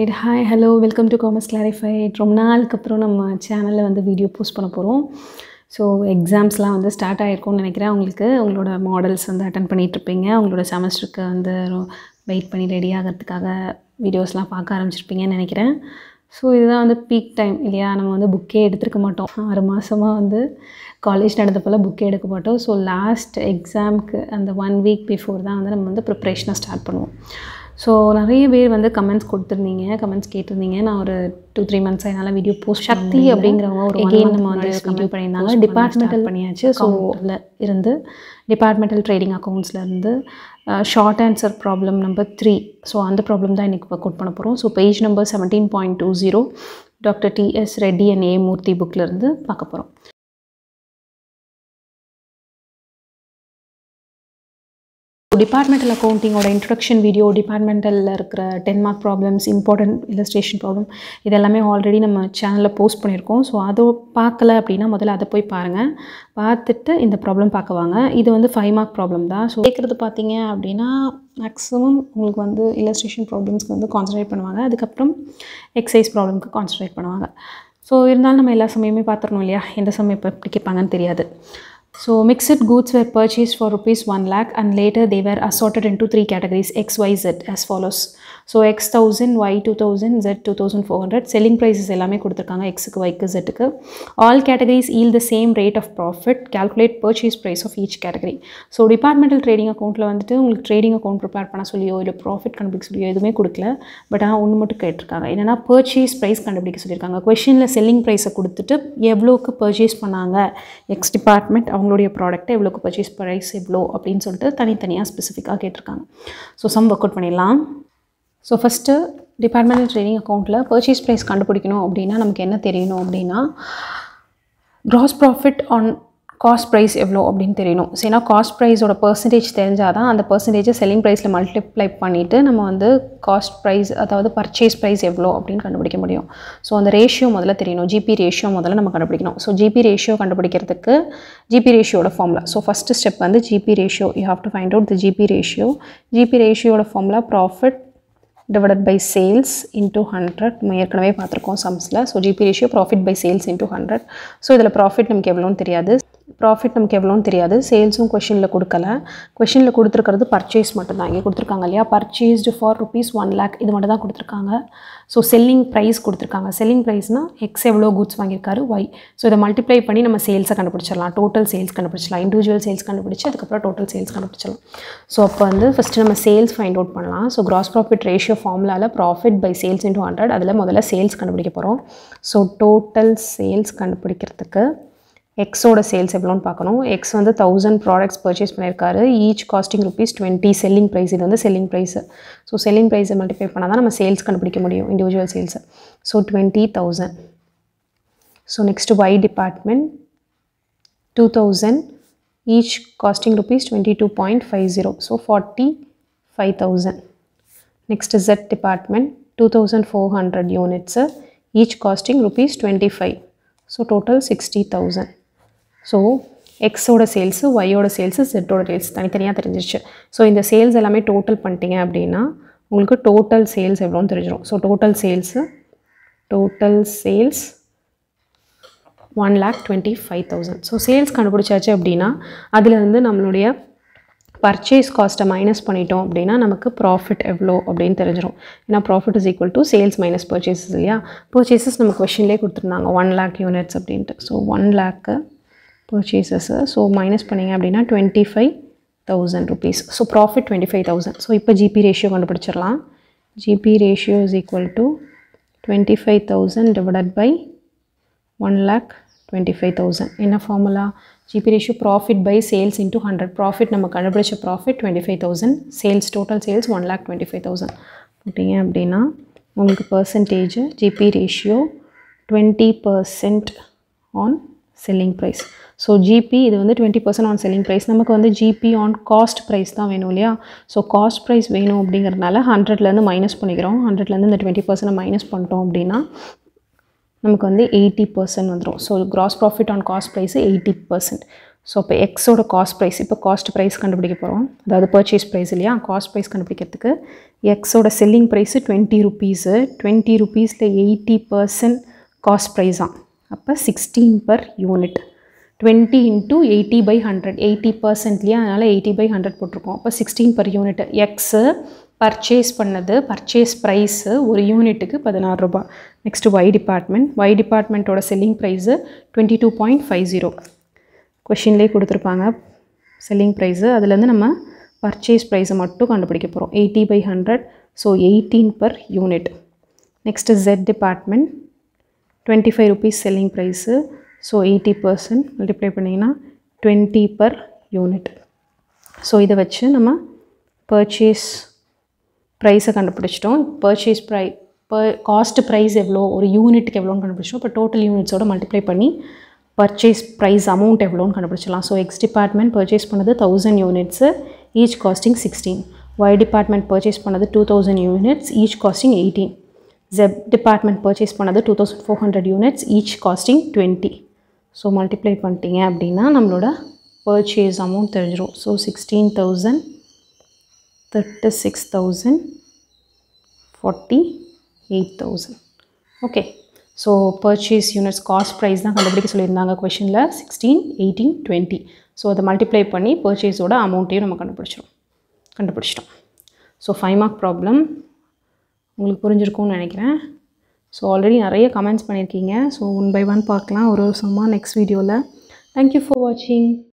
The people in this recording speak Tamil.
Right hi hello welcome to commerce clarified ரொம்ப நாளுக்கு அப்புறம் நம்ம சேனலில் வந்து வீடியோ போஸ்ட் பண்ண போகிறோம் ஸோ எக்ஸாம்ஸ்லாம் வந்து ஸ்டார்ட் ஆகிருக்கும்னு நினைக்கிறேன் உங்களுக்கு உங்களோட மாடல்ஸ் வந்து அட்டன் பண்ணிகிட்ருப்பீங்க உங்களோட செமஸ்டருக்கு வந்து வெயிட் பண்ணி ரெடி ஆகிறதுக்காக வீடியோஸ்லாம் பார்க்க ஆரம்பிச்சிருப்பீங்கன்னு நினைக்கிறேன் ஸோ இதுதான் வந்து பீக் டைம் இல்லையா நம்ம வந்து புக்கே எடுத்துருக்க மாட்டோம் ஆறு மாதமாக வந்து காலேஜ் நடந்தப்போல் புக்கே எடுக்க மாட்டோம் ஸோ லாஸ்ட் எக்ஸாமுக்கு அந்த ஒன் வீக் பிஃபோர் தான் வந்து நம்ம வந்து ப்ரிப்ரேஷனை ஸ்டார்ட் பண்ணுவோம் ஸோ நிறைய பேர் வந்து கமெண்ட்ஸ் கொடுத்துருந்தீங்க கமெண்ட்ஸ் கேட்டிருந்தீங்க நான் ஒரு டூ த்ரீ மந்த்ஸ் என்னால் வீடியோ போஸ்ட் சக்தி அப்படிங்கிறவங்க ஒரு எகெயின் நம்ம வந்து வீடியோ பண்ணியிருந்தாங்க டிபார்ட்மெண்டல் பண்ணியாச்சு ஸோ அதில் இருந்து டிபார்ட்மெண்டல் ட்ரேடிங் அக்கௌண்ட்ஸில் இருந்து short answer problem number three so அந்த ப்ராப்ளம் தான் இன்றைக்கி ஒர்க் அவுட் பண்ண போகிறோம் so page number seventeen point two zero doctor DS Reddy and A Murthy புக்கிலேருந்து பார்க்க போகிறோம் டிபார்ட்மெண்டல் அக்கௌண்டிங்கோட இன்ட்ரடக்ஷன் வீடியோ டிபார்ட்மெண்டலில் இருக்கிற ten mark problems important illustration problem இதெல்லாமே ஆல்ரெடி நம்ம சேனலில் போஸ்ட் பண்ணியிருக்கோம் ஸோ அதை பார்க்கல அப்படின்னா முதல்ல அதை போய் பாருங்கள் பார்த்துட்டு இந்த ப்ராப்ளம் பார்க்க வாங்க இது வந்து ஃபைவ் மார்க் ப்ராப்ளம் தான் ஸோ கேட்குறது பார்த்தீங்க அப்படின்னா மேக்ஸிமம் உங்களுக்கு வந்து இல்லஸ்ட்ரேஷன் ப்ராப்ளம்ஸ்க்கு வந்து கான்சன்ட்ரேட் பண்ணுவாங்க அதுக்கப்புறம் எக்ஸசைஸ் ப்ராப்ளம்க்கு கான்சன்ட்ரேட் பண்ணுவாங்க ஸோ இருந்தாலும் நம்ம எல்லா சமயமே பார்த்துடணும் இல்லையா எந்த சமயம் இப்போ எப்படி கேட்பாங்கன்னு தெரியாது So mixed goods were purchased for rupees 1 lakh and later they were assorted into three categories X, Y, Z as follows. So X 1000, Y 2000, Z 2400. Selling prices எல்லாமே கொடுத்துருக்காங்க Xக்கு Yக்கு Zக்கு. All categories yield the same rate of profit. Calculate purchase price of each category. So departmental trading அக்கௌண்ட்டில் வந்துட்டு உங்களுக்கு ட்ரேடிங் அக்கௌண்ட் ப்ரிப்பேர் பண்ண சொல்லியோ இல்லை ப்ராஃபிட் கண்டுபிடிக்க சொல்லியோ எதுவுமே கொடுக்கல பட் ஆனால் ஒன்று மட்டும் கேட்டிருக்காங்க என்னென்னா பர்ச்சேஸ் ப்ரைஸ் கண்டுபிடிக்க சொல்லியிருக்காங்க கொஷினில் செல்லிங் ப்ரைஸை கொடுத்துட்டு எவ்வளோக்கு பர்ச்சேஸ் பண்ணாங்க எக்ஸ் டிபார்ட்மெண்ட் அவங்களுடைய ப்ராடக்ட்டை எவ்வளோக்கு பர்ச்சேஸ் ப்ரைஸ் எவ்வளோ அப்படின்னு சொல்லிட்டு தனித்தனியாக ஸ்பெசிஃபிக்காக கேட்டிருக்காங்க ஸோ சம் ஒர்க் அவுட் பண்ணிடலாம் ஸோ ஃபஸ்ட்டு டிபார்ட்மெண்டல் ட்ரேடிங் அக்கௌண்ட்டில் பர்ச்சேஸ் ப்ரைஸ் கண்டுபிடிக்கணும் அப்படின்னா நமக்கு என்ன தெரியணும் அப்படின்னா gross profit on cost price எவ்வளோ அப்படின்னு தெரியணும் ஸோ ஏன்னா காஸ்ட் ப்ரைஸோட பர்சன்டேஜ் தெரிஞ்சால் தான் அந்த பர்சன்டேஜை செல்லிங் ப்ரைஸில் மல்டிப்ளை பண்ணிவிட்டு நம்ம வந்து காஸ்ட் ப்ரைஸ் அதாவது பர்ச்சேஸ் ப்ரைஸ் எவ்வளோ அப்படின்னு கண்டுபிடிக்க முடியும் ஸோ அந்த ரேஷியோ முதல்ல தெரியணும் ஜிபி ரேஷியோ முதல்ல நம்ம கண்டுபிடிக்கணும் ஸோ ஜிபி ரேஷியோ கண்டுபிடிக்கிறதுக்கு ஜிபி ரேஷியோட ஃபார்முலா ஸோ ஃபஸ்ட்டு ஸ்டெப் வந்து GP ratio you have to find out the GP ratio GP ரேஷியோட formula profit divided by sales into hundred நம்ம ஏற்கனவே பார்த்துருக்கோம் சம்ஸில் so GP ratio profit by sales into hundred so இதில் ப்ராஃபிட் நமக்கு எவ்வளோன்னு தெரியாது ப்ராஃபிட் நமக்கு எவ்வளோன்னு தெரியாது சேல்ஸும் கொஷினில் கொடுக்கல கொஷினில் கொடுத்துருக்கிறது பர்ச்சேஸ் மட்டும்தான் இங்கே கொடுத்துருக்காங்க இல்லையா purchased for rupees one lakh இது மட்டும் தான் கொடுத்துருக்காங்க ஸோ செல்லிங் ப்ரைஸ் கொடுத்துருக்காங்க செல்லிங் ப்ரைஸ்னால் எக்ஸ் எவ்வளோ குட்ஸ் வாங்கியிருக்காரு ஒய் ஸோ இதை மல்டிப்ளை பண்ணி நம்ம சேல்ஸை கண்டுபிடிச்சிடலாம் டோட்டல் சேல்ஸ் கண்டுபிடிச்சலாம் இண்டிவிஜுவல் சேல்ஸ் கண்டுபிடிச்சி அதுக்கப்புறம் டோட்டல் சேல்ஸ் கண்டுபிடிச்சலாம் ஸோ அப்போ வந்து ஃபஸ்ட்டு நம்ம சேல்ஸ் ஃபைண்ட் அவுட் பண்ணலாம் ஸோ கிராஸ் ப்ராஃபிட் ரேஷியோ ஃபார்முலாவில் profit by sales into hundred அதில் முதல்ல சேல்ஸ் கண்டுபிடிக்க போகிறோம் ஸோ டோட்டல் சேல்ஸ் கண்டுபிடிக்கிறதுக்கு எக்ஸோட சேல்ஸ் எவ்வளோன்னு பார்க்கணும் எக்ஸ் வந்து தௌசண்ட் ப்ராடக்ட்ஸ் பர்ச்சேஸ் பண்ணியிருக்காரு each costing rupees twenty selling price இது வந்து செல்லிங் ப்ரைஸு ஸோ செல்லிங் ப்ரைஸை மல்டிப்ளை பண்ணால் தான் நம்ம சேல்ஸ் கண்டுபிடிக்க முடியும் இண்டிவிஜுவல் சேல்ஸை so twenty thousand so next Y department two thousand each costing rupees twenty two point five zero so forty five thousand next Z department two thousand four hundred units each costing rupees twenty five so total sixty thousand so எக்ஸோட சேல்ஸு ஒய்யோட சேல்ஸு செட்டோட சேல்ஸ் தனித்தனியாக தெரிஞ்சிருச்சு ஸோ இந்த சேல்ஸ் எல்லாமே டோட்டல் பண்ணிட்டீங்க அப்படின்னா உங்களுக்கு டோட்டல் சேல்ஸ் எவ்வளோன்னு தெரிஞ்சிடும் so total sales total sales one lakh twenty five thousand so sales கண்டுபிடிச்சாச்சு அப்படின்னா அதில் வந்து நம்மளுடைய பர்ச்சேஸ் காஸ்ட்டை மைனஸ் பண்ணிட்டோம் அப்படின்னா நமக்கு ப்ராஃபிட் எவ்வளோ அப்படின்னு தெரிஞ்சிடும் ஏன்னா profit is equal to sales minus purchases இல்லையா பர்ச்சேசஸ் நம்ம கொஷின்லேயே கொடுத்துருந்தாங்க ஒன் லேக் யூனிட்ஸ் அப்படின்ட்டு so one lakh purchases so minus பண்ணிங்க அப்படின்னா twenty five thousand rupees so profit twenty five thousand so இப்போ ஜிபி ரேஷியோ கண்டுபிடிச்சிடலாம் GP ratio is equal to twenty five thousand divided by one lakh twenty five thousand என்ன formula GP ratio profit by sales into hundred profit நம்ம கண்டுபிடிச்ச profit twenty five thousand sales total sales one lakh twenty five thousand போட்டிங்க அப்படின்னா உங்களுக்கு percentage GP ratio twenty percent on selling price so GP இது வந்து twenty percent on selling price நமக்கு வந்து ஜிபி ஆன் காஸ்ட் ப்ரைஸ் தான் வேணும் இல்லையா ஸோ காஸ்ட் ப்ரைஸ் வேணும் அப்படிங்கிறதுனால ஹண்ட்ரட்லேருந்து மைனஸ் பண்ணிக்கிறோம் ஹண்ட்ரட்லேருந்து இந்த டுவெண்ட்டி பர்சன்ட் மைனஸ் பண்ணிட்டோம் அப்படின்னா நமக்கு வந்து எயிட்டி பர்சன்ட் வந்துடும் so gross profit on cost price eighty percent so இப்போ எக்ஸோட காஸ்ட் ப்ரைஸ் இப்போ காஸ்ட் ப்ரைஸ் கண்டுபிடிக்க போகிறோம் அதாவது பர்ச்சேஸ் ப்ரைஸ் இல்லையா காஸ்ட் ப்ரைஸ் கண்டுபிடிக்கிறதுக்கு எக்ஸோட selling price twenty rupees twenty ருபீஸில் எயிட்டி பர்சன்ட் காஸ்ட் ப்ரைஸாம் அப்போ sixteen per unit twenty into eighty by hundred eighty பர்சன்ட்லேயே அதனால் எயிட்டி பை ஹண்ட்ரட் போட்டிருக்கோம் அப்போ sixteen per unit X purchase பண்ணது பர்ச்சேஸ் ப்ரைஸு ஒரு யூனிட்டுக்கு பதினாறு ரூபாய் நெக்ஸ்ட்டு ஒய் டிபார்ட்மெண்ட் ஒய் டிபார்ட்மெண்ட்டோட selling price twenty two point five zero கொஷின்லேயே கொடுத்துருப்பாங்க செல்லிங் ப்ரைஸு அதுலேருந்து நம்ம பர்ச்சேஸ் ப்ரைஸை மட்டும் கண்டுபிடிக்க போகிறோம் eighty by hundred so eighteen per unit next Z department twenty five rupees selling price so eighty percent multiply பண்ணிங்கன்னா டுவெண்ட்டி பர் யூனிட் ஸோ இதை வச்சு நம்ம பர்ச்சேஸ் ப்ரைஸை கண்டுபிடிச்சிட்டோம் பர்ச்சேஸ் ப்ரை பர் காஸ்ட் ப்ரைஸ் எவ்வளோ ஒரு யூனிட்டுக்கு எவ்வளோன்னு கண்டுபிடிச்சோம் இப்போ டோட்டல் யூனிட்ஸோட மல்டிப்ளை பண்ணி பர்ச்சேஸ் ப்ரைஸ் அமௌண்ட் எவ்வளோன்னு கண்டுபிடிச்சலாம் ஸோ எக்ஸ் டிபார்ட்மெண்ட் பர்ச்சேஸ் பண்ணது thousand units each costing sixteen Y department purchase பண்ணது two thousand units each costing eighteen Z department purchase பண்ணது two thousand four hundred units each costing twenty so multiply பண்ணிட்டீங்க அப்படின்னா நம்மளோட பர்ச்சேஸ் அமௌண்ட் தெரிஞ்சிடும் so sixteen thousand thirty six thousand forty eight thousand okay so purchase units cost price தான் கண்டுபிடிக்க சொல்லியிருந்தாங்க கொஷினில் சிக்ஸ்டீன் எயிட்டீன் டுவெண்ட்டி ஸோ அதை மல்டிப்ளை பண்ணி பர்ச்சேஸோட அமௌண்ட்டையும் நம்ம கண்டுபிடிச்சிடும் கண்டுபிடிச்சிட்டோம் ஸோ ஃபைவ் மார்க் ப்ராப்ளம் உங்களுக்கு புரிஞ்சிருக்கும்னு நினைக்கிறேன் ஸோ ஆல்ரெடி நிறைய கமெண்ட்ஸ் பண்ணியிருக்கீங்க ஸோ ஒன் பை ஒன் பார்க்கலாம் ஒரு ஒரு சம்மா நெக்ஸ்ட் வீடியோவில் தேங்க்யூ ஃபார் வாட்சிங்